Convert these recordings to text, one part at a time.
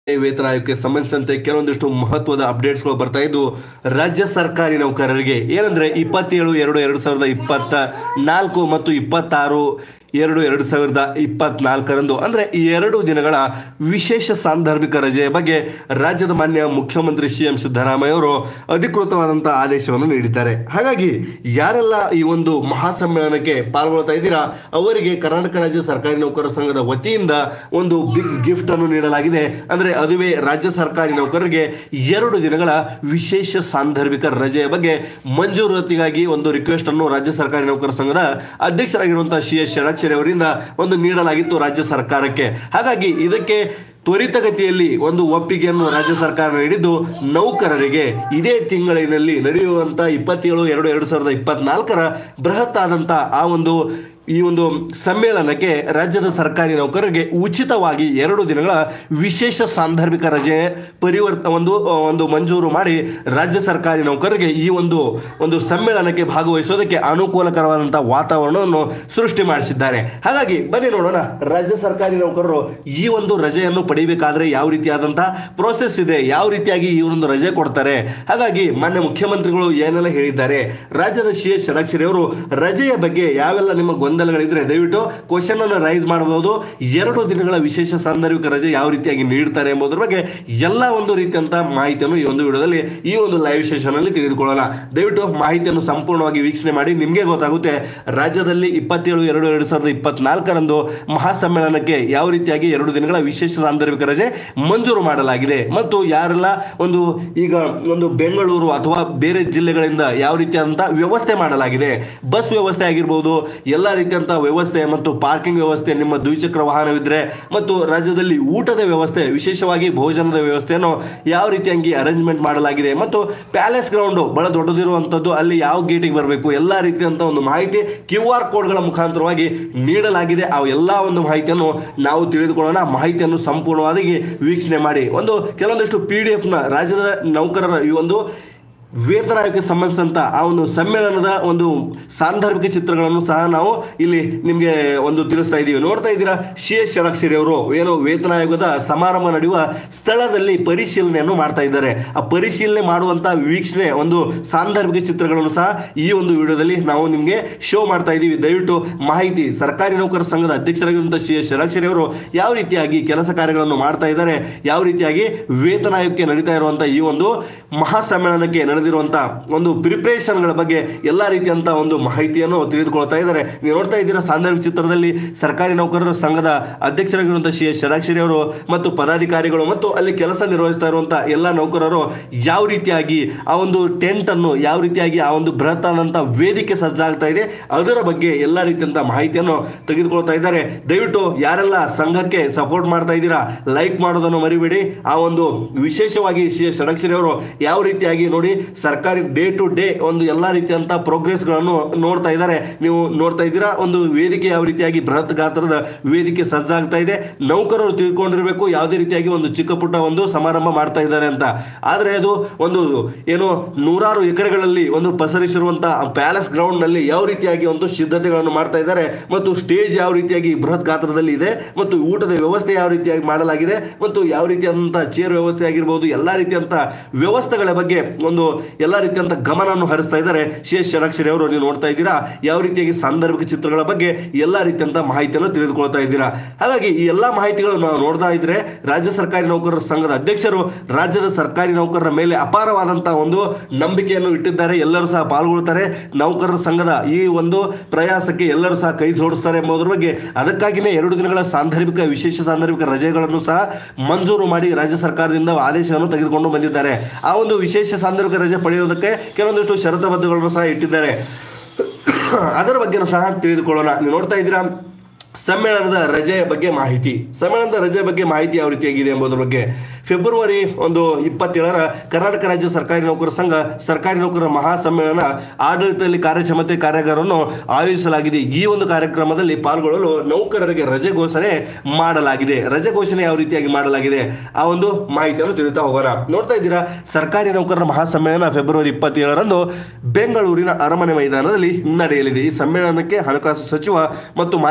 ವೇತನ ಆಯೋಗಕ್ಕೆ ಸಂಬಂಧಿಸಿದಂತೆ ಕೆಲವೊಂದಿಷ್ಟು ಮಹತ್ವದ ಅಪ್ಡೇಟ್ಸ್ಗಳು ಬರ್ತಾ ಇದ್ದು ರಾಜ್ಯ ಸರ್ಕಾರಿ ನೌಕರರಿಗೆ ಏನಂದ್ರೆ ಇಪ್ಪತ್ತೇಳು ಎರಡು ಎರಡು ಸಾವಿರದ ಇಪ್ಪತ್ತ ನಾಲ್ಕು ಮತ್ತು ಇಪ್ಪತ್ತಾರು ಎರಡು ಎರಡು ಸಾವಿರದ ಇಪ್ಪತ್ನಾಲ್ಕರಂದು ಅಂದರೆ ಈ ಎರಡು ದಿನಗಳ ವಿಶೇಷ ಸಾಂದರ್ಭಿಕ ರಜೆಯ ಬಗ್ಗೆ ರಾಜ್ಯದ ಮಾನ್ಯ ಮುಖ್ಯಮಂತ್ರಿ ಸಿ ಎಂ ಸಿದ್ದರಾಮಯ್ಯ ಅವರು ಅಧಿಕೃತವಾದಂಥ ಆದೇಶವನ್ನು ನೀಡಿದ್ದಾರೆ ಹಾಗಾಗಿ ಯಾರೆಲ್ಲ ಈ ಒಂದು ಮಹಾಸಮ್ಮೇಳನಕ್ಕೆ ಪಾಲ್ಗೊಳ್ತಾ ಇದ್ದೀರಾ ಅವರಿಗೆ ಕರ್ನಾಟಕ ರಾಜ್ಯ ಸರ್ಕಾರಿ ನೌಕರರ ಸಂಘದ ವತಿಯಿಂದ ಒಂದು ಬಿಗ್ ಗಿಫ್ಟ್ ಅನ್ನು ನೀಡಲಾಗಿದೆ ಅಂದರೆ ಅದುವೇ ರಾಜ್ಯ ಸರ್ಕಾರಿ ನೌಕರರಿಗೆ ಎರಡು ದಿನಗಳ ವಿಶೇಷ ಸಾಂದರ್ಭಿಕ ರಜೆಯ ಬಗ್ಗೆ ಮಂಜೂರಾತಿಗಾಗಿ ಒಂದು ರಿಕ್ವೆಸ್ಟ್ ಅನ್ನು ರಾಜ್ಯ ಸರ್ಕಾರಿ ನೌಕರರ ಸಂಘದ ಅಧ್ಯಕ್ಷರಾಗಿರುವಂತಹ ಸಿ ಎಸ್ ಷಡಕ್ಷರಿ ಅವರಿಂದ ಒಂದು ನೀಡಲಾಗಿತ್ತು ರಾಜ್ಯ ಸರ್ಕಾರಕ್ಕೆ ಹಾಗಾಗಿ ಇದಕ್ಕೆ ತ್ವರಿತಗತಿಯಲ್ಲಿ ಒಂದು ಒಪ್ಪಿಗೆಯನ್ನು ರಾಜ್ಯ ಸರ್ಕಾರ ನೀಡಿದ್ದು ನೌಕರರಿಗೆ ಇದೇ ತಿಂಗಳಿನಲ್ಲಿ ನಡೆಯುವಂತ ಇಪ್ಪತ್ತೇಳು ಎರಡು ಎರಡು ಸಾವಿರದ ಇಪ್ಪತ್ನಾಲ್ಕರ ಬೃಹತ್ ಆದಂತ ಆ ಒಂದು ಈ ಒಂದು ಸಮ್ಮೇಳನಕ್ಕೆ ರಾಜ್ಯದ ಸರ್ಕಾರಿ ನೌಕರರಿಗೆ ಉಚಿತವಾಗಿ ಎರಡು ದಿನಗಳ ವಿಶೇಷ ಸಾಂದರ್ಭಿಕ ರಜೆ ಪರಿವರ್ತ ಒಂದು ಒಂದು ಮಂಜೂರು ಮಾಡಿ ರಾಜ್ಯ ಸರ್ಕಾರಿ ನೌಕರರಿಗೆ ಈ ಒಂದು ಒಂದು ಸಮ್ಮೇಳನಕ್ಕೆ ಭಾಗವಹಿಸೋದಕ್ಕೆ ಅನುಕೂಲಕರವಾದಂಥ ವಾತಾವರಣವನ್ನು ಸೃಷ್ಟಿ ಮಾಡಿಸಿದ್ದಾರೆ ಹಾಗಾಗಿ ಬನ್ನಿ ನೋಡೋಣ ರಾಜ್ಯ ಸರ್ಕಾರಿ ನೌಕರರು ಈ ಒಂದು ರಜೆಯನ್ನು ಪಡಿಬೇಕಾದ್ರೆ ಯಾವ ರೀತಿಯಾದಂಥ ಪ್ರೋಸೆಸ್ ಇದೆ ಯಾವ ರೀತಿಯಾಗಿ ಈ ಒಂದು ರಜೆ ಕೊಡ್ತಾರೆ ಹಾಗಾಗಿ ಮಾನ್ಯ ಮುಖ್ಯಮಂತ್ರಿಗಳು ಏನೆಲ್ಲ ಹೇಳಿದ್ದಾರೆ ರಾಜ್ಯದ ಸಿ ಎಸ್ ಷಡಕ್ಷರಿ ಅವರು ರಜೆಯ ಬಗ್ಗೆ ಯಾವೆಲ್ಲ ನಿಮ್ಮ ಗೊಂದಲಗಳಿದ್ರೆ ದಯವಿಟ್ಟು ಕ್ವಶನ್ ಅನ್ನು ರೈಸ್ ಮಾಡಬಹುದು ಎರಡು ದಿನಗಳ ವಿಶೇಷ ಸಾಂದರ್ಭಿಕ ರಜೆ ಯಾವ ರೀತಿಯಾಗಿ ನೀಡ್ತಾರೆ ಎಂಬುದರ ಬಗ್ಗೆ ಎಲ್ಲ ಒಂದು ರೀತಿಯಂತ ಮಾಹಿತಿಯನ್ನು ಈ ಒಂದು ವಿಡಿಯೋದಲ್ಲಿ ಈ ಒಂದು ಲೈವ್ ಸೆಷನ್ ಅಲ್ಲಿ ತಿಳಿದುಕೊಳ್ಳೋಣ ದಯವಿಟ್ಟು ಮಾಹಿತಿಯನ್ನು ಸಂಪೂರ್ಣವಾಗಿ ವೀಕ್ಷಣೆ ಮಾಡಿ ನಿಮಗೆ ಗೊತ್ತಾಗುತ್ತೆ ರಾಜ್ಯದಲ್ಲಿ ಇಪ್ಪತ್ತೇಳು ಎರಡು ಎರಡು ಸಾವಿರದ ಇಪ್ಪತ್ನಾಲ್ಕರಂದು ಮಹಾಸಮ್ಮೇಳನಕ್ಕೆ ಯಾವ ರೀತಿಯಾಗಿ ಎರಡು ದಿನಗಳ ವಿಶೇಷ ಸಾಂದರ್ಭಿಕ ರಜೆ ಮಂಜೂರು ಮಾಡಲಾಗಿದೆ ಮತ್ತು ಯಾರೆಲ್ಲ ಒಂದು ಈಗ ಒಂದು ಬೆಂಗಳೂರು ಅಥವಾ ಬೇರೆ ಜಿಲ್ಲೆಗಳಿಂದ ಯಾವ ರೀತಿಯಾದಂಥ ವ್ಯವಸ್ಥೆ ಮಾಡಲಾಗಿದೆ ಬಸ್ ವ್ಯವಸ್ಥೆ ಆಗಿರ್ಬೋದು ಎಲ್ಲ ರೀತಿಯಂಥ ವ್ಯವಸ್ಥೆ ಮತ್ತು ಪಾರ್ಕಿಂಗ್ ವ್ಯವಸ್ಥೆ ನಿಮ್ಮ ದ್ವಿಚಕ್ರ ವಾಹನವಿದ್ರೆ ಮತ್ತು ರಾಜ್ಯದಲ್ಲಿ ಊಟದ ವ್ಯವಸ್ಥೆ ವಿಶೇಷವಾಗಿ ಭೋಜನದ ವ್ಯವಸ್ಥೆಯನ್ನು ಯಾವ ರೀತಿಯಾಗಿ ಅರೇಂಜ್ಮೆಂಟ್ ಮಾಡಲಾಗಿದೆ ಮತ್ತು ಪ್ಯಾಲೇಸ್ ಗ್ರೌಂಡು ಬಹಳ ದೊಡ್ಡದಿರುವಂಥದ್ದು ಅಲ್ಲಿ ಯಾವ ಗೇಟಿಗೆ ಬರಬೇಕು ಎಲ್ಲ ರೀತಿಯಂಥ ಒಂದು ಮಾಹಿತಿ ಕ್ಯೂ ಆರ್ ಕೋಡ್ಗಳ ಮುಖಾಂತರವಾಗಿ ನೀಡಲಾಗಿದೆ ಆ ಎಲ್ಲ ಒಂದು ಮಾಹಿತಿಯನ್ನು ನಾವು ತಿಳಿದುಕೊಳ್ಳೋಣ ಮಾಹಿತಿಯನ್ನು ಸಂಪೂರ್ಣವಾಗಿ ವೀಕ್ಷಣೆ ಮಾಡಿ ಒಂದು ಕೆಲವೊಂದಿಷ್ಟು ಪಿ ಡಿ ಎಫ್ನ ರಾಜ್ಯದ ನೌಕರರ ಈ ಒಂದು ವೇತನ ಆಯೋಗಕ್ಕೆ ಸಂಬಂಧಿಸಿದಂಥ ಆ ಒಂದು ಸಮ್ಮೇಳನದ ಒಂದು ಸಾಂದರ್ಭಿಕ ಚಿತ್ರಗಳನ್ನು ಸಹ ನಾವು ಇಲ್ಲಿ ನಿಮಗೆ ಒಂದು ತಿಳಿಸ್ತಾ ಇದ್ದೀವಿ ನೋಡ್ತಾ ಇದ್ದೀರಾ ಸಿ ಎಸ್ ಷಡಕ್ಷರಿ ಅವರು ಏನು ವೇತನ ಆಯೋಗದ ಸಮಾರಂಭ ನಡೆಯುವ ಸ್ಥಳದಲ್ಲಿ ಪರಿಶೀಲನೆಯನ್ನು ಮಾಡ್ತಾ ಇದ್ದಾರೆ ಆ ಪರಿಶೀಲನೆ ಮಾಡುವಂಥ ವೀಕ್ಷಣೆ ಒಂದು ಸಾಂದರ್ಭಿಕ ಚಿತ್ರಗಳನ್ನು ಸಹ ಈ ಒಂದು ವಿಡಿಯೋದಲ್ಲಿ ನಾವು ನಿಮಗೆ ಶೋ ಮಾಡ್ತಾ ಇದ್ದೀವಿ ದಯವಿಟ್ಟು ಮಾಹಿತಿ ಸರ್ಕಾರಿ ನೌಕರರ ಸಂಘದ ಅಧ್ಯಕ್ಷರಾಗಿರುವಂಥ ಸಿ ಎಸ್ ಷಡಕ್ಷರಿ ಅವರು ಯಾವ ರೀತಿಯಾಗಿ ಕೆಲಸ ಕಾರ್ಯಗಳನ್ನು ಮಾಡ್ತಾ ಇದ್ದಾರೆ ಯಾವ ರೀತಿಯಾಗಿ ವೇತನ ಆಯೋಗಕ್ಕೆ ನಡೀತಾ ಇರುವಂಥ ಈ ಒಂದು ಮಹಾ ಸಮ್ಮೇಳನಕ್ಕೆ ನಡೆದಿರುವಂಥ ಒಂದು ಪ್ರಿಪ್ರೇಷನ್ಗಳ ಬಗ್ಗೆ ಎಲ್ಲ ರೀತಿಯಂಥ ಒಂದು ಮಾಹಿತಿಯನ್ನು ತಿಳಿದುಕೊಳ್ತಾ ಇದ್ದಾರೆ ನೀವು ನೋಡ್ತಾ ಇದ್ದೀರಾ ಸಾಂದರ್ಭಿಕ ಚಿತ್ರದಲ್ಲಿ ಸರ್ಕಾರಿ ನೌಕರರ ಸಂಘದ ಅಧ್ಯಕ್ಷರಾಗಿರುವಂಥ ಸಿ ಎಸ್ ಷಡಾಕ್ಷರಿ ಅವರು ಮತ್ತು ಪದಾಧಿಕಾರಿಗಳು ಮತ್ತು ಅಲ್ಲಿ ಕೆಲಸ ನಿರ್ವಹಿಸ್ತಾ ಇರುವಂಥ ಎಲ್ಲ ನೌಕರರು ಯಾವ ರೀತಿಯಾಗಿ ಆ ಒಂದು ಟೆಂಟ್ ಅನ್ನು ಯಾವ ರೀತಿಯಾಗಿ ಆ ಒಂದು ಬೃಹತ್ ಆದಂಥ ವೇದಿಕೆ ಸಜ್ಜಾಗ್ತಾ ಇದೆ ಅದರ ಬಗ್ಗೆ ಎಲ್ಲ ರೀತಿಯಂಥ ಮಾಹಿತಿಯನ್ನು ತೆಗೆದುಕೊಳ್ತಾ ಇದ್ದಾರೆ ದಯವಿಟ್ಟು ಯಾರೆಲ್ಲ ಸಂಘಕ್ಕೆ ಸಪೋರ್ಟ್ ಮಾಡ್ತಾ ಇದ್ದೀರಾ ಲೈಕ್ ಮಾಡೋದನ್ನು ಮರಿಬೇಡಿ ಆ ಒಂದು ವಿಶೇಷವಾಗಿ ಸಿ ಎಸ್ ಷಡಕ್ಷರಿ ಅವರು ಯಾವ ರೀತಿಯಾಗಿ ನೋಡಿ ಸರ್ಕಾರಿ ಡೇ ಟು ಡೇ ಒಂದು ಎಲ್ಲ ರೀತಿಯಂಥ ಪ್ರೋಗ್ರೆಸ್ಗಳನ್ನು ನೋಡ್ತಾ ಇದ್ದಾರೆ ನೀವು ನೋಡ್ತಾ ಇದ್ದೀರಾ ಒಂದು ವೇದಿಕೆ ಯಾವ ರೀತಿಯಾಗಿ ಬೃಹತ್ ಗಾತ್ರದ ವೇದಿಕೆ ಸಜ್ಜಾಗ್ತಾ ಇದೆ ನೌಕರರು ತಿಳ್ಕೊಂಡಿರಬೇಕು ಯಾವುದೇ ರೀತಿಯಾಗಿ ಒಂದು ಚಿಕ್ಕ ಪುಟ್ಟ ಒಂದು ಸಮಾರಂಭ ಮಾಡ್ತಾ ಇದ್ದಾರೆ ಅಂತ ಆದರೆ ಅದು ಒಂದು ಏನು ನೂರಾರು ಎಕರೆಗಳಲ್ಲಿ ಒಂದು ಪಸರಿಸಿರುವಂತಹ ಪ್ಯಾಲೇಸ್ ಗ್ರೌಂಡ್ ನಲ್ಲಿ ಯಾವ ರೀತಿಯಾಗಿ ಒಂದು ಸಿದ್ಧತೆಗಳನ್ನು ಮಾಡ್ತಾ ಇದ್ದಾರೆ ಮತ್ತು ಸ್ಟೇಜ್ ಯಾವ ರೀತಿಯಾಗಿ ಬೃಹತ್ ಗಾತ್ರದಲ್ಲಿ ಇದೆ ಮತ್ತು ಊಟದ ವ್ಯವಸ್ಥೆ ಯಾವ ರೀತಿಯಾಗಿ ಮಾಡಲಾಗಿದೆ ಮತ್ತು ಯಾವ ರೀತಿಯಾದಂತಹ ಚೇರ್ ವ್ಯವಸ್ಥೆ ಆಗಿರ್ಬೋದು ಎಲ್ಲ ರೀತಿಯಂತ ವ್ಯವಸ್ಥೆಗಳ ಬಗ್ಗೆ ಒಂದು ಎಲ್ಲ ರೀತಿಯಂತ ಗಮನವನ್ನು ಹರಿಸ್ತಾ ಇದ್ದಾರೆ ಸಿ ಎಸ್ ಷಡಾಕ್ಷರಿ ಅವರು ನೀವು ನೋಡ್ತಾ ಇದ್ದೀರಾ ಯಾವ ರೀತಿಯಾಗಿ ಸಾಂದರ್ಭಿಕ ಚಿತ್ರಗಳ ಬಗ್ಗೆ ಎಲ್ಲ ರೀತಿಯಂತ ಮಾಹಿತಿಯನ್ನು ತಿಳಿದುಕೊಳ್ತಾ ಇದ್ದೀರಾ ಹಾಗಾಗಿ ಈ ಎಲ್ಲ ಮಾಹಿತಿಗಳು ನಾವು ನೋಡ್ತಾ ಇದ್ರೆ ರಾಜ್ಯ ಸರ್ಕಾರಿ ನೌಕರರ ಸಂಘದ ಅಧ್ಯಕ್ಷರು ರಾಜ್ಯದ ಸರ್ಕಾರಿ ನೌಕರರ ಮೇಲೆ ಅಪಾರವಾದಂತಹ ಒಂದು ನಂಬಿಕೆಯನ್ನು ಇಟ್ಟಿದ್ದಾರೆ ಎಲ್ಲರೂ ಸಹ ಪಾಲ್ಗೊಳ್ತಾರೆ ನೌಕರರ ಸಂಘದ ಈ ಒಂದು ಪ್ರಯಾಸಕ್ಕೆ ಎಲ್ಲರೂ ಸಹ ಕೈ ಜೋಡಿಸ್ತಾರೆ ಎಂಬುದರ ಬಗ್ಗೆ ಅದಕ್ಕಾಗಿಯೇ ಎರಡು ದಿನಗಳ ಸಾಂದರ್ಭಿಕ ವಿಶೇಷ ಸಾಂದರ್ಭಿಕ ರಜೆಗಳನ್ನು ಸಹ ಮಂಜೂರು ಮಾಡಿ ರಾಜ್ಯ ಸರ್ಕಾರದಿಂದ ಆದೇಶವನ್ನು ತೆಗೆದುಕೊಂಡು ಬಂದಿದ್ದಾರೆ ಆ ಒಂದು ವಿಶೇಷ ಸಾಂದರ್ಭಿಕ ರಜೆ ಪಡೆಯುವುದಕ್ಕೆ ಕೆಲವೊಂದಿಷ್ಟು ಷರತ್ತುಬದ್ಧಗಳನ್ನು ಸಹ ಇಟ್ಟಿದ್ದಾರೆ ಅದರ ಬಗ್ಗೆನೂ ಸಹ ತಿಳಿದುಕೊಳ್ಳೋಣ ನೀವು ನೋಡ್ತಾ ಇದ್ದೀರಾ ಸಮ್ಮೇಳನದ ರಜೆಯ ಬಗ್ಗೆ ಮಾಹಿತಿ ಸಮ್ಮೇಳನದ ರಜೆಯ ಬಗ್ಗೆ ಮಾಹಿತಿ ಯಾವ ರೀತಿಯಾಗಿದೆ ಎಂಬುದರ ಬಗ್ಗೆ ಫೆಬ್ರವರಿ ಒಂದು ಇಪ್ಪತ್ತೇಳರ ಕರ್ನಾಟಕ ರಾಜ್ಯ ಸರ್ಕಾರಿ ನೌಕರರ ಸಂಘ ಸರ್ಕಾರಿ ನೌಕರರ ಮಹಾ ಸಮ್ಮೇಳನ ಆಡಳಿತದಲ್ಲಿ ಕಾರ್ಯಕ್ಷಮತೆ ಕಾರ್ಯಾಗಾರವನ್ನು ಆಯೋಜಿಸಲಾಗಿದೆ ಈ ಒಂದು ಕಾರ್ಯಕ್ರಮದಲ್ಲಿ ಪಾಲ್ಗೊಳ್ಳಲು ನೌಕರರಿಗೆ ರಜೆ ಘೋಷಣೆ ಮಾಡಲಾಗಿದೆ ರಜೆ ಘೋಷಣೆ ಯಾವ ರೀತಿಯಾಗಿ ಮಾಡಲಾಗಿದೆ ಆ ಒಂದು ಮಾಹಿತಿಯನ್ನು ತಿಳಿತಾ ಹೋಗೋಣ ನೋಡ್ತಾ ಇದ್ದೀರಾ ಸರ್ಕಾರಿ ನೌಕರರ ಮಹಾ ಸಮ್ಮೇಳನ ಫೆಬ್ರವರಿ ಇಪ್ಪತ್ತೇಳರಂದು ಬೆಂಗಳೂರಿನ ಅರಮನೆ ಮೈದಾನದಲ್ಲಿ ನಡೆಯಲಿದೆ ಈ ಸಮ್ಮೇಳನಕ್ಕೆ ಹಣಕಾಸು ಸಚಿವ ಮತ್ತು ಮಾನ್ಯ ಮುಖ್ಯಮಂತ್ರಿ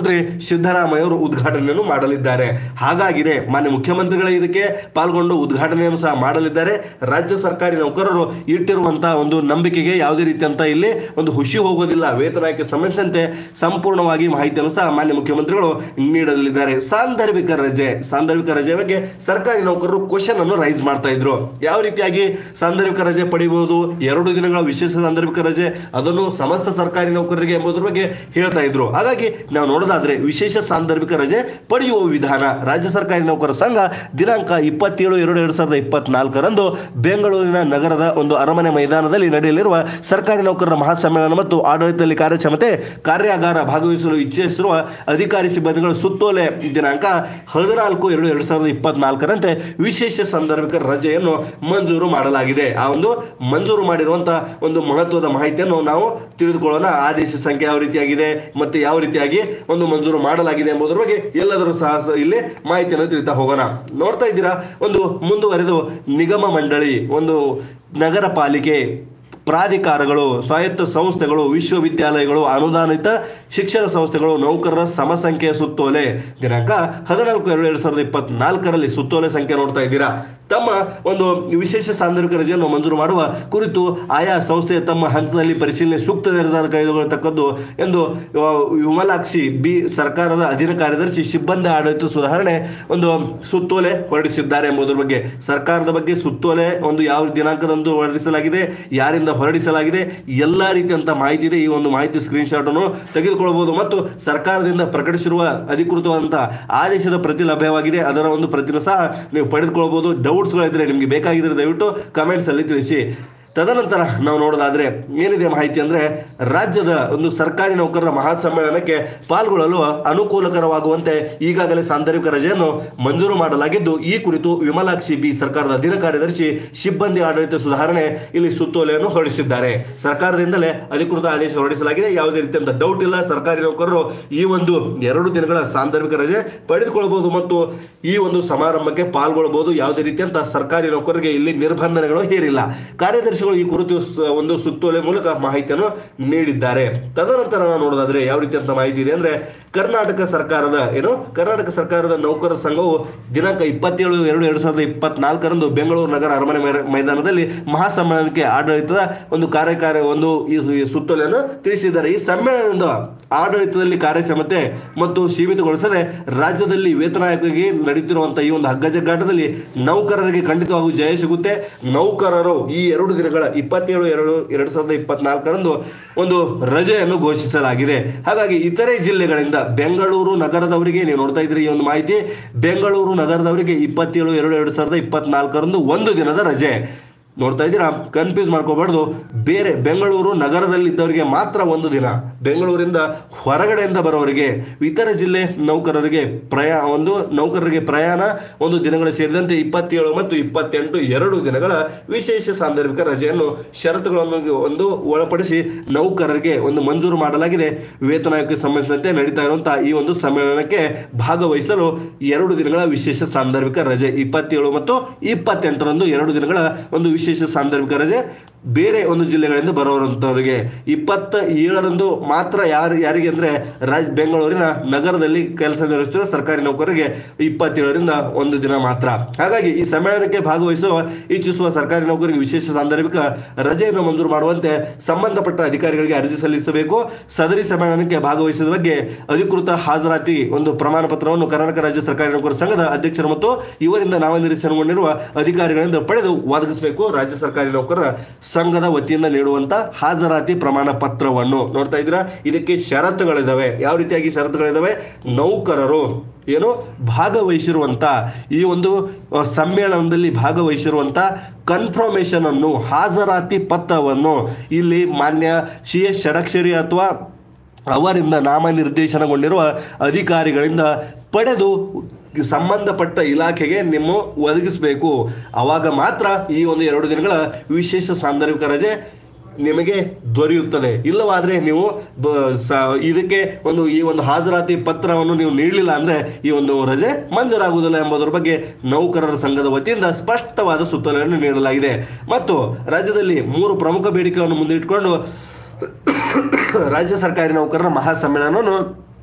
ಮುಖ್ಯಮಂತ್ರಿ ಸಿದ್ದರಾಮಯ್ಯ ಅವರು ಉದ್ಘಾಟನೆಯನ್ನು ಮಾಡಲಿದ್ದಾರೆ ಹಾಗಾಗಿದೆ ಮಾನ್ಯ ಮುಖ್ಯಮಂತ್ರಿಗಳೇ ಇದಕ್ಕೆ ಪಾಲ್ಗೊಂಡು ಉದ್ಘಾಟನೆಯನ್ನು ಸಹ ಮಾಡಲಿದ್ದಾರೆ ರಾಜ್ಯ ಸರ್ಕಾರಿ ನೌಕರರು ಇಟ್ಟಿರುವಂತಹ ಒಂದು ನಂಬಿಕೆಗೆ ಯಾವುದೇ ರೀತಿಯಂತ ಇಲ್ಲಿ ಒಂದು ಹುಷಿ ಹೋಗೋದಿಲ್ಲ ವೇತನಕ್ಕೆ ಸಂಬಂಧಿಸಿದಂತೆ ಸಂಪೂರ್ಣವಾಗಿ ಮಾಹಿತಿಯನ್ನು ಸಹ ಮಾನ್ಯ ಮುಖ್ಯಮಂತ್ರಿಗಳು ನೀಡಲಿದ್ದಾರೆ ಸಾಂದರ್ಭಿಕ ರಜೆ ಸಾಂದರ್ಭಿಕ ರಜೆ ಬಗ್ಗೆ ಸರ್ಕಾರಿ ನೌಕರರು ಕ್ವಶನ್ ಅನ್ನು ರೈಸ್ ಮಾಡ್ತಾ ಇದ್ರು ಯಾವ ರೀತಿಯಾಗಿ ಸಾಂದರ್ಭಿಕ ರಜೆ ಪಡಿಬಹುದು ಎರಡು ದಿನಗಳ ವಿಶೇಷ ಸಾಂದರ್ಭಿಕ ರಜೆ ಅದನ್ನು ಸಮಸ್ತ ಸರ್ಕಾರಿ ನೌಕರರಿಗೆ ಎಂಬುದರ ಬಗ್ಗೆ ಹೇಳ್ತಾ ಇದ್ರು ಹಾಗಾಗಿ ನಾವು ನೋಡೋದಾದ್ರೆ ವಿಶೇಷ ಸಾಂದರ್ಭಿಕ ರಜೆ ಪಡೆಯುವ ವಿಧಾನ ರಾಜ್ಯ ಸರ್ಕಾರಿ ನೌಕರ ಸಂಘ ದಿನಾಂಕ ಇಪ್ಪತ್ತೇಳು ಎರಡು ಎರಡು ಸಾವಿರದ ಇಪ್ಪತ್ನಾಲ್ಕರಂದು ಬೆಂಗಳೂರಿನ ನಗರದ ಒಂದು ಅರಮನೆ ಮೈದಾನದಲ್ಲಿ ನಡೆಯಲಿರುವ ಸರ್ಕಾರಿ ನೌಕರರ ಮಹಾಸಮ್ಮೇಳನ ಮತ್ತು ಆಡಳಿತದಲ್ಲಿ ಕಾರ್ಯಕ್ಷಮತೆ ಕಾರ್ಯಾಗಾರ ಭಾಗವಹಿಸಲು ಇಚ್ಛಿಸಿರುವ ಅಧಿಕಾರಿ ಸಿಬ್ಬಂದಿಗಳ ಸುತ್ತೋಲೆ ದಿನಾಂಕ ಹದಿನಾಲ್ಕು ಎರಡು ಎರಡು ಸಾವಿರದ ಇಪ್ಪತ್ನಾಲ್ಕರಂತೆ ವಿಶೇಷ ಸಾಂದರ್ಭಿಕ ರಜೆಯನ್ನು ಮಂಜೂರು ಮಾಡಲಾಗಿದೆ ಆ ಒಂದು ಮಂಜೂರು ಮಾಡಿರುವಂತಹ ಒಂದು ಮಹತ್ವದ ಮಾಹಿತಿಯನ್ನು ನಾವು ತಿಳಿದುಕೊಳ್ಳೋಣ ಆದೇಶ ಸಂಖ್ಯೆ ಯಾವ ರೀತಿಯಾಗಿದೆ ಮತ್ತೆ ಯಾವ ರೀತಿಯಾಗಿ ಒಂದು ಮಂಜೂರು ಮಾಡಲಾಗಿದೆ ಎಂಬುದರ ಬಗ್ಗೆ ಎಲ್ಲದರೂ ಸಹ ಸ- ಇಲ್ಲಿ ಮಾಹಿತಿಯನ್ನು ತಿಳಿತಾ ಹೋಗೋಣ ನೋಡ್ತಾ ಇದ್ದೀರಾ ಒಂದು ಮುಂದುವರೆದು ನಿಗಮ ಮಂಡಳಿ ಒಂದು ನಗರ ಪಾಲಿಕೆ ಪ್ರಾಧಿಕಾರಗಳು ಸ್ವಾಯತ್ತ ಸಂಸ್ಥೆಗಳು ವಿಶ್ವವಿದ್ಯಾಲಯಗಳು ಅನುದಾನಿತ ಶಿಕ್ಷಣ ಸಂಸ್ಥೆಗಳು ನೌಕರರ ಸಮಸಂಖ್ಯೆಯ ಸುತ್ತೋಲೆ ದಿನಾಂಕ ಹದಿನಾಲ್ಕು ಎರಡು ಎರಡು ಸಾವಿರದ ಇಪ್ಪತ್ನಾಲ್ಕರಲ್ಲಿ ಸುತ್ತೋಲೆ ಸಂಖ್ಯೆ ನೋಡ್ತಾ ಇದ್ದೀರಾ ತಮ್ಮ ಒಂದು ವಿಶೇಷ ಸಾಂದರ್ಭಿಕ ರಜೆಯನ್ನು ಮಂಜೂರು ಮಾಡುವ ಕುರಿತು ಆಯಾ ಸಂಸ್ಥೆಯ ತಮ್ಮ ಹಂತದಲ್ಲಿ ಪರಿಶೀಲನೆ ಸೂಕ್ತ ನಿರ್ಧಾರ ಕೈಗೊಳ್ಳತಕ್ಕದ್ದು ಎಂದು ಆ, ವಿಮಲಾಕ್ಷಿ ಬಿ ಸರ್ಕಾರದ ಅಧೀನ ಕಾರ್ಯದರ್ಶಿ ಸಿಬ್ಬಂದಿ ಆಡಳಿತ ಸುಧಾರಣೆ ಒಂದು ಸುತ್ತೋಲೆ ಹೊರಡಿಸಿದ್ದಾರೆ ಎಂಬುದರ ಬಗ್ಗೆ ಸರ್ಕಾರದ ಬಗ್ಗೆ ಸುತ್ತೋಲೆ ಒಂದು ಯಾವ ದಿನಾಂಕದಂದು ಹೊರಡಿಸಲಾಗಿದೆ ಯಾರಿಂದ ಹೊರಡಿಸಲಾಗಿದೆ ಎಲ್ಲ ರೀತಿಯಂತ ಮಾಹಿತಿ ಇದೆ ಈ ಒಂದು ಮಾಹಿತಿ ಸ್ಕ್ರೀನ್ ಶಾಟ್ ಅನ್ನು ತೆಗೆದುಕೊಳ್ಳಬಹುದು ಮತ್ತು ಸರ್ಕಾರದಿಂದ ಪ್ರಕಟಿಸಿರುವ ಅಧಿಕೃತವಾದಂತಹ ಆದೇಶದ ಪ್ರತಿ ಲಭ್ಯವಾಗಿದೆ ಅದರ ಒಂದು ಪ್ರತಿನ ಸಹ ನೀವು ಪಡೆದುಕೊಳ್ಳಬಹುದು ಡೌಟ್ಸ್ಗಳಿದ್ರೆ ನಿಮಗೆ ಬೇಕಾಗಿದ್ರೆ ದಯವಿಟ್ಟು ಕಮೆಂಟ್ಸ್ ಅಲ್ಲಿ ತಿಳಿಸಿ ತದನಂತರ ನಾವು ನೋಡೋದಾದ್ರೆ ಏನಿದೆ ಮಾಹಿತಿ ಅಂದ್ರೆ ರಾಜ್ಯದ ಒಂದು ಸರ್ಕಾರಿ ನೌಕರರ ಮಹಾಸಮ್ಮೇಳನಕ್ಕೆ ಪಾಲ್ಗೊಳ್ಳಲು ಅನುಕೂಲಕರವಾಗುವಂತೆ ಈಗಾಗಲೇ ಸಾಂದರ್ಭಿಕ ರಜೆಯನ್ನು ಮಂಜೂರು ಮಾಡಲಾಗಿದ್ದು ಈ ಕುರಿತು ವಿಮಲಾಕ್ಷಿ ಬಿ ಸರ್ಕಾರದ ಅಧೀನ ಕಾರ್ಯದರ್ಶಿ ಸಿಬ್ಬಂದಿ ಆಡಳಿತ ಸುಧಾರಣೆ ಇಲ್ಲಿ ಸುತ್ತೋಲೆಯನ್ನು ಹೊರಡಿಸಿದ್ದಾರೆ ಸರ್ಕಾರದಿಂದಲೇ ಅಧಿಕೃತ ಆದೇಶ ಹೊರಡಿಸಲಾಗಿದೆ ಯಾವುದೇ ರೀತಿಯಂತ ಡೌಟ್ ಇಲ್ಲ ಸರ್ಕಾರಿ ನೌಕರರು ಈ ಒಂದು ಎರಡು ದಿನಗಳ ಸಾಂದರ್ಭಿಕ ರಜೆ ಪಡೆದುಕೊಳ್ಳಬಹುದು ಮತ್ತು ಈ ಒಂದು ಸಮಾರಂಭಕ್ಕೆ ಪಾಲ್ಗೊಳ್ಳಬಹುದು ಯಾವುದೇ ರೀತಿಯಂತ ಸರ್ಕಾರಿ ನೌಕರರಿಗೆ ಇಲ್ಲಿ ನಿರ್ಬಂಧನೆಗಳು ಹೇರಿಲ್ಲ ಕಾರ್ಯದರ್ಶಿಗಳು ಈ ಕುರಿತು ಸ- ಒಂದು ಸುತ್ತೋಲೆ ಮೂಲಕ ಮಾಹಿತಿಯನ್ನು ನೀಡಿದ್ದಾರೆ ತದನಂತರ ನಾವು ನೋಡೋದಾದ್ರೆ ಯಾವ ರೀತಿಯಂತ ಮಾಹಿತಿ ಇದೆ ಅಂದ್ರೆ ಕರ್ನಾಟಕ ಸರ್ಕಾರದ ಏನು ಕರ್ನಾಟಕ ಸರ್ಕಾರದ ನೌಕರರ ಸಂಘವು ದಿನಾಂಕ ಇಪ್ಪತ್ತೇಳು ಎರಡು ಎರಡು ಸಾವಿರದ ಇಪ್ಪತ್ನಾಲ್ಕರಂದು ಬೆಂಗಳೂರು ನಗರ ಅರಮನೆ ಮೈ- ಮೈದಾನದಲ್ಲಿ ಮಹಾಸಮ್ಮೇಳನಕ್ಕೆ ಆಡಳಿತದ ಒಂದು ಕಾರ್ಯಕಾರಿ ಒಂದು ಈ ಸು- ಈ ಸುತ್ತೋಲೆಯನ್ನು ತಿಳಿಸಿದ್ದಾರೆ ಈ ಸಮ್ಮೇಳನದ ಆಡಳಿತದಲ್ಲಿ ಕಾರ್ಯಕ್ಷಮತೆ ಮತ್ತು ಸೀಮಿತಗೊಳಿಸದೆ ರಾಜ್ಯದಲ್ಲಿ ವೇತನ ಆಯೋಗಕ್ಕೆ ನಡೀತಿರುವಂತಹ ಈ ಒಂದು ಹಗ್ಗಜಗ್ಗಾಟದಲ್ಲಿ ನೌಕರರಿಗೆ ಖಂಡಿತವಾಗೂ ಜಯ ಸಿಗುತ್ತೆ ನೌಕರರು ಈ ಎರಡು ದಿನಗಳ ಇಪ್ಪತ್ತೇಳು ಎರಡು ಎರಡು ಸಾವಿರದ ಇಪ್ಪತ್ನಾಲ್ಕರಂದು ಒಂದು ರಜೆಯನ್ನು ಘೋಷಿಸಲಾಗಿದೆ ಹಾಗಾಗಿ ಇತರೆ ಜಿಲ್ಲೆಗಳಿಂದ ಬೆಂಗಳೂರು ನಗರದವರಿಗೆ ನೀವು ನೋಡ್ತಾ ಇದ್ರಿ ಈ ಒಂದು ಮಾಹಿತಿ ಬೆಂಗಳೂರು ನಗರದವರಿಗೆ ಇಪ್ಪತ್ತೇಳು ಎರಡು ಎರಡು ಸಾವಿರದ ಇಪ್ಪತ್ನಾಲ್ಕರಂದು ಒಂದು ದಿನದ ರಜೆ ನೋಡ್ತಾ ಇದ್ದೀರಾ ಕನ್ಫ್ಯೂಸ್ ಮಾಡ್ಕೋಬಾರ್ದು ಬೇರೆ ಬೆಂಗಳೂರು ನಗರದಲ್ಲಿದ್ದವರಿಗೆ ಮಾತ್ರ ಒಂದು ದಿನ ಬೆಂಗಳೂರಿಂದ ಹೊರಗಡೆಯಿಂದ ಬರೋರಿಗೆ ಇತರ ಜಿಲ್ಲೆ ನೌಕರರಿಗೆ ಪ್ರಯಾ ಒಂದು ನೌಕರರಿಗೆ ಪ್ರಯಾಣ ಒಂದು ದಿನಗಳು ಸೇರಿದಂತೆ ಇಪ್ಪತ್ತೇಳು ಮತ್ತು ಇಪ್ಪತ್ತೆಂಟು ಎರಡು ದಿನಗಳ ವಿಶೇಷ ಸಾಂದರ್ಭಿಕ ರಜೆಯನ್ನು ಷರತ್ತುಗಳನ್ನು ಒಂದು ಒಳಪಡಿಸಿ ನೌಕರರಿಗೆ ಒಂದು ಮಂಜೂರು ಮಾಡಲಾಗಿದೆ ವೇತನ ಆಯೋಗಕ್ಕೆ ಸಂಬಂಧಿಸಿದಂತೆ ನಡೀತಾ ಇರುವಂತಹ ಈ ಒಂದು ಸಮ್ಮೇಳನಕ್ಕೆ ಭಾಗವಹಿಸಲು ಎರಡು ದಿನಗಳ ವಿಶೇಷ ಸಾಂದರ್ಭಿಕ ರಜೆ ಇಪ್ಪತ್ತೇಳು ಮತ್ತು ಇಪ್ಪತ್ತೆಂಟರಂದು ಎರಡು ದಿನಗಳ ಒಂದು ವಿಶೇಷ ಸಾಂದರ್ಭಿಕ ರಜೆ ಬೇರೆ ಒಂದು ಜಿಲ್ಲೆಗಳಿಂದ ಬರೋರಂಥವರಿಗೆ ಇಪ್ಪತ್ತ ಏಳರಂದು ಮಾತ್ರ ಯಾರು ಯಾರಿಗೆ ಅಂದ್ರೆ ರಾಜ್ ಬೆಂಗಳೂರಿನ ನಗರದಲ್ಲಿ ಕೆಲಸ ನಿರ್ವಹಿಸುತ್ತಿರುವ ಸರ್ಕಾರಿ ನೌಕರರಿಗೆ ಇಪ್ಪತ್ತೇಳರಿಂದ ಒಂದು ದಿನ ಮಾತ್ರ ಹಾಗಾಗಿ ಈ ಸಮ್ಮೇಳನಕ್ಕೆ ಭಾಗವಹಿಸುವ ಇಚ್ಛಿಸುವ ಸರ್ಕಾರಿ ನೌಕರಿಗೆ ವಿಶೇಷ ಸಾಂದರ್ಭಿಕ ರಜೆಯನ್ನು ಮಂಜೂರು ಮಾಡುವಂತೆ ಸಂಬಂಧಪಟ್ಟ ಅಧಿಕಾರಿಗಳಿಗೆ ಅರ್ಜಿ ಸಲ್ಲಿಸಬೇಕು ಸದರಿ ಸಮ್ಮೇಳನಕ್ಕೆ ಭಾಗವಹಿಸಿದ ಬಗ್ಗೆ ಅಧಿಕೃತ ಹಾಜರಾತಿ ಒಂದು ಪ್ರಮಾಣ ಪತ್ರವನ್ನು ಕರ್ನಾಟಕ ರಾಜ್ಯ ಸರ್ಕಾರಿ ನೌಕರ ಸಂಘದ ಅಧ್ಯಕ್ಷರು ಮತ್ತು ಇವರಿಂದ ನಾಮನಿರ್ದೇಶನಗೊಂಡಿರುವ ಅಧಿಕಾರಿಗಳಿಂದ ಪಡೆದು ಒದಗಿಸಬೇಕು ರಾಜ್ಯ ಸರ್ಕಾರಿ ನೌಕರರ ಸಂಘದ ವತಿಯಿಂದ ನೀಡುವಂತ ಹಾಜರಾತಿ ಪ್ರಮಾಣ ಪತ್ರವನ್ನು ನೋಡ್ತಾ ಇದ್ದೀರಾ ಇದಕ್ಕೆ ಷರತ್ತುಗಳಿದಾವೆ ಯಾವ ರೀತಿಯಾಗಿ ಷರತ್ತುಗಳಿದಾವೆ ನೌಕರರು ಏನು ಭಾಗವಹಿಸಿರುವಂತ ಈ ಒಂದು ಅ, ಸಮ್ಮೇಳನದಲ್ಲಿ ಭಾಗವಹಿಸಿರುವಂತ ಕನ್ಫರ್ಮೇಶನ್ ಅನ್ನು ಹಾಜರಾತಿ ಪತ್ರವನ್ನು ಇಲ್ಲಿ ಮಾನ್ಯ ಸಿ ಎಸ್ ಷಡಕ್ಷರಿ ಅಥವಾ ಅವರಿಂದ ನಾಮನಿರ್ದೇಶನಗೊಂಡಿರುವ ಅಧಿಕಾರಿಗಳಿಂದ ಪಡೆದು ಸಂಬಂಧಪಟ್ಟ ಇಲಾಖೆಗೆ ನಿಮ್ಮ ಒದಗಿಸಬೇಕು ಅವಾಗ ಮಾತ್ರ ಈ ಒಂದು ಎರಡು ದಿನಗಳ ವಿಶೇಷ ಸಾಂದರ್ಭಿಕ ರಜೆ ನಿಮಗೆ ದೊರೆಯುತ್ತದೆ ಇಲ್ಲವಾದ್ರೆ ನೀವು ಬ- ಸ- ಇದಕ್ಕೆ ಒಂದು ಈ ಒಂದು ಹಾಜರಾತಿ ಪತ್ರವನ್ನು ನೀವು ನೀಡಲಿಲ್ಲ ಅಂದ್ರೆ ಈ ಒಂದು ರಜೆ ಮಂಜೂರಾಗುವುದಿಲ್ಲ ಎಂಬುದರ ಬಗ್ಗೆ ನೌಕರರ ಸಂಘದ ವತಿಯಿಂದ ಸ್ಪಷ್ಟವಾದ ಸುತ್ತೋಲೆಯನ್ನು ನೀಡಲಾಗಿದೆ ಮತ್ತು ರಾಜ್ಯದಲ್ಲಿ ಮೂರು ಪ್ರಮುಖ ಬೇಡಿಕೆಗಳನ್ನು ಮುಂದಿಟ್ಟುಕೊಂಡು ರಾಜ್ಯ ಸರ್ಕಾರಿ ನೌಕರರ ಮಹಾಸಮ್ಮೇಳನವನ್ನು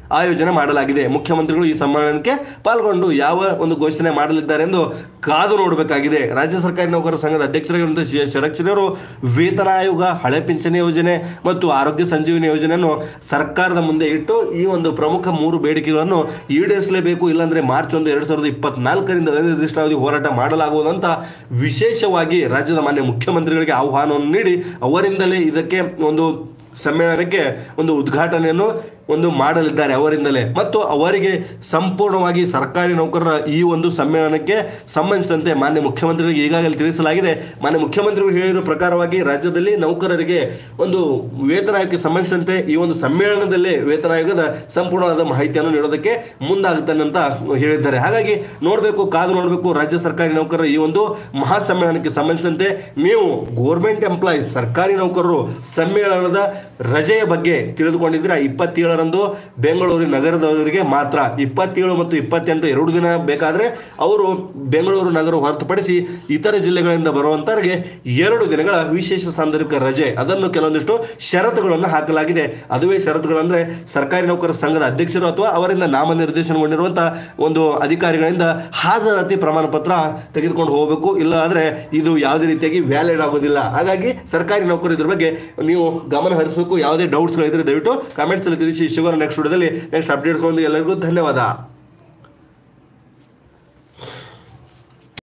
ಆಯೋಜನೆ ಮಾಡಲಾಗಿದೆ ಮುಖ್ಯಮಂತ್ರಿಗಳು ಈ ಸಮ್ಮೇಳನಕ್ಕೆ ಪಾಲ್ಗೊಂಡು ಯಾವ ಒಂದು ಘೋಷಣೆ ಮಾಡಲಿದ್ದಾರೆ ಎಂದು ಕಾದು ನೋಡಬೇಕಾಗಿದೆ ರಾಜ್ಯ ಸರ್ಕಾರಿ ನೌಕರರ ಸಂಘದ ಅಧ್ಯಕ್ಷರಾಗಿರುವಂತಹ ಶ- ಶರಕ್ಷಣರು ವೇತನ ಆಯೋಗ ಹಳೆ ಪಿಂಚಣಿ ಯೋಜನೆ ಮತ್ತು ಆರೋಗ್ಯ ಸಂಜೀವಿನಿ ಯೋಜನೆಯನ್ನು ಸರ್ಕಾರದ ಮುಂದೆ ಇಟ್ಟು ಈ ಒಂದು ಪ್ರಮುಖ ಮೂರು ಬೇಡಿಕೆಗಳನ್ನು ಈಡೇರಿಸಲೇಬೇಕು ಇಲ್ಲಾಂದ್ರೆ ಮಾರ್ಚ್ ಒಂದು ಎರಡ್ ಸಾವಿರದ ಇಪ್ಪತ್ನಾಲ್ಕರಿಂದ ಅನಿರ್ದಿಷ್ಟಾವಧಿ ಹೋರಾಟ ಮಾಡಲಾಗುವುದು ಅಂತ ವಿಶೇಷವಾಗಿ ರಾಜ್ಯದ ಮಾನ್ಯ ಮುಖ್ಯಮಂತ್ರಿಗಳಿಗೆ ಆಹ್ವಾನವನ್ನು ನೀಡಿ ಅವರಿಂದಲೇ ಇದಕ್ಕೆ ಒಂದು ಸಮ್ಮೇಳನಕ್ಕೆ ಒಂದು ಉದ್ಘಾಟನೆಯನ್ನು ಒಂದು ಮಾಡಲಿದ್ದಾರೆ ಅವರಿಂದಲೇ ಮತ್ತು ಅವರಿಗೆ ಸಂಪೂರ್ಣವಾಗಿ ಸರ್ಕಾರಿ ನೌಕರರ ಈ ಒಂದು ಸಮ್ಮೇಳನಕ್ಕೆ ಸಂಬಂಧಿಸಿದಂತೆ ಮಾನ್ಯ ಮುಖ್ಯಮಂತ್ರಿಗಳಿಗೆ ಈಗಾಗಲೇ ತಿಳಿಸಲಾಗಿದೆ ಮಾನ್ಯ ಮುಖ್ಯಮಂತ್ರಿಗಳು ಹೇಳಿರೋ ಪ್ರಕಾರವಾಗಿ ರಾಜ್ಯದಲ್ಲಿ ನೌಕರರಿಗೆ ಒಂದು ವೇತನ ಆಯೋಗಕ್ಕೆ ಸಂಬಂಧಿಸಿದಂತೆ ಈ ಒಂದು ಸಮ್ಮೇಳನದಲ್ಲೇ ವೇತನ ಆಯೋಗದ ಸಂಪೂರ್ಣವಾದ ಮಾಹಿತಿಯನ್ನು ನೀಡೋದಕ್ಕೆ ಮುಂದಾಗುತ್ತಾನೆ ಅಂತ ಹೇಳಿದ್ದಾರೆ ಹಾಗಾಗಿ ನೋಡಬೇಕು ಕಾದು ನೋಡಬೇಕು ರಾಜ್ಯ ಸರ್ಕಾರಿ ನೌಕರರ ಈ ಒಂದು ಮಹಾ ಸಮ್ಮೇಳನಕ್ಕೆ ಸಂಬಂಧಿಸಿದಂತೆ ನೀವು ಗೋರ್ಮೆಂಟ್ ಎಂಪ್ಲಾಯೀಸ್ ಸರ್ಕಾರಿ ನೌಕರರು ಸಮ್ಮೇಳನದ ರಜೆಯ ಬಗ್ಗೆ ತಿಳಿದುಕೊಂಡಿದ್ರೆ ಇಪ್ಪತ್ತೇಳರಂದು ಬೆಂಗಳೂರು ನಗರದವರಿಗೆ ಮಾತ್ರ ಇಪ್ಪತ್ತೇಳು ಮತ್ತು ಇಪ್ಪತ್ತೆಂಟು ಎರಡು ದಿನ ಬೇಕಾದರೆ ಅವರು ಬೆಂಗಳೂರು ನಗರ ಹೊರತುಪಡಿಸಿ ಇತರ ಜಿಲ್ಲೆಗಳಿಂದ ಬರುವಂತವರಿಗೆ ಎರಡು ದಿನಗಳ ವಿಶೇಷ ಸಾಂದರ್ಭಿಕ ರಜೆ ಅದನ್ನು ಕೆಲವೊಂದಿಷ್ಟು ಷರತ್ತುಗಳನ್ನು ಹಾಕಲಾಗಿದೆ ಅದುವೇ ಷರತ್ತುಗಳಂದ್ರೆ ಸರ್ಕಾರಿ ನೌಕರರ ಸಂಘದ ಅಧ್ಯಕ್ಷರು ಅಥವಾ ಅವರಿಂದ ನಾಮನಿರ್ದೇಶನಗೊಂಡಿರುವಂತಹ ಒಂದು ಅಧಿಕಾರಿಗಳಿಂದ ಹಾಜರಾತಿ ಪ್ರಮಾಣ ಪತ್ರ ತೆಗೆದುಕೊಂಡು ಹೋಗಬೇಕು ಇಲ್ಲ ಆದರೆ ಇದು ಯಾವುದೇ ರೀತಿಯಾಗಿ ವ್ಯಾಲಿಡ್ ಆಗೋದಿಲ್ಲ ಹಾಗಾಗಿ ಸರ್ಕಾರಿ ನೌಕರರು ಇದ್ರ ಬಗ್ಗೆ ನೀವು ಗಮನ ಹರಿಸಬೇಕು ಯಾವುದೇ ಡೌಟ್ಸ್ಗಳಿದ್ರೆ ದಯವಿಟ್ಟು ಕಾಮೆಂಟ್ಸ್ ಅಲ್ಲಿ ತಿಳಿಸಿ ಶಿವರ ನೆಕ್ಸ್ಟ್ ವಿಡಿಯೋದಲ್ಲಿ ನೆಕ್ಸ್ಟ್ ಅಪ್ಡೇಟ್ಸ್ ಎಲ್ಲರಿಗೂ ಧನ್ಯವಾದ